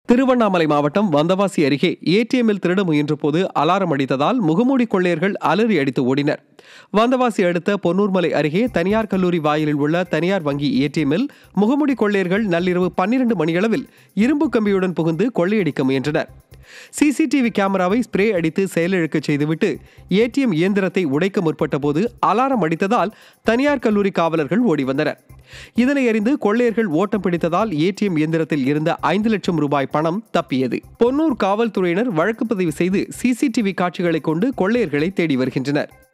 திருவண்ணாமலை மாவட்டம் வந்தவாசி அருகே ஏடிஎம்மில் திருட முயன்றபோது அலாரம் அடித்ததால் முகமூடி கொள்ளையர்கள் அலறி அடித்து ஓடினர் வந்தவாசி அடுத்த பொன்னூர்மலை அருகே தனியார் கல்லூரி வாயிலில் உள்ள தனியார் வங்கி ஏடிஎம்மில் முகமூடி கொள்ளையர்கள் நள்ளிரவு பன்னிரண்டு மணியளவில் இரும்பு கம்பியுடன் புகுந்து கொள்ளையடிக்க முயன்றனர் சிசிடிவி கேமராவை ஸ்ப்ரே அடித்து செயலிழக்க செய்துவிட்டு ஏடிஎம் இயந்திரத்தை உடைக்க முற்பட்ட போது அலாரம் அடித்ததால் தனியார் கல்லூரி காவலர்கள் ஓடி வந்தனர் இதனை அறிந்து கொள்ளையர்கள் ஓட்டம் பிடித்ததால் ஏடிஎம் இயந்திரத்தில் இருந்த ஐந்து லட்சம் ரூபாய் பணம் தப்பியது பொன்னூர் காவல்துறையினர் வழக்கு பதிவு செய்து சிசிடிவி காட்சிகளை கொண்டு கொள்ளையர்களை தேடி வருகின்றனர்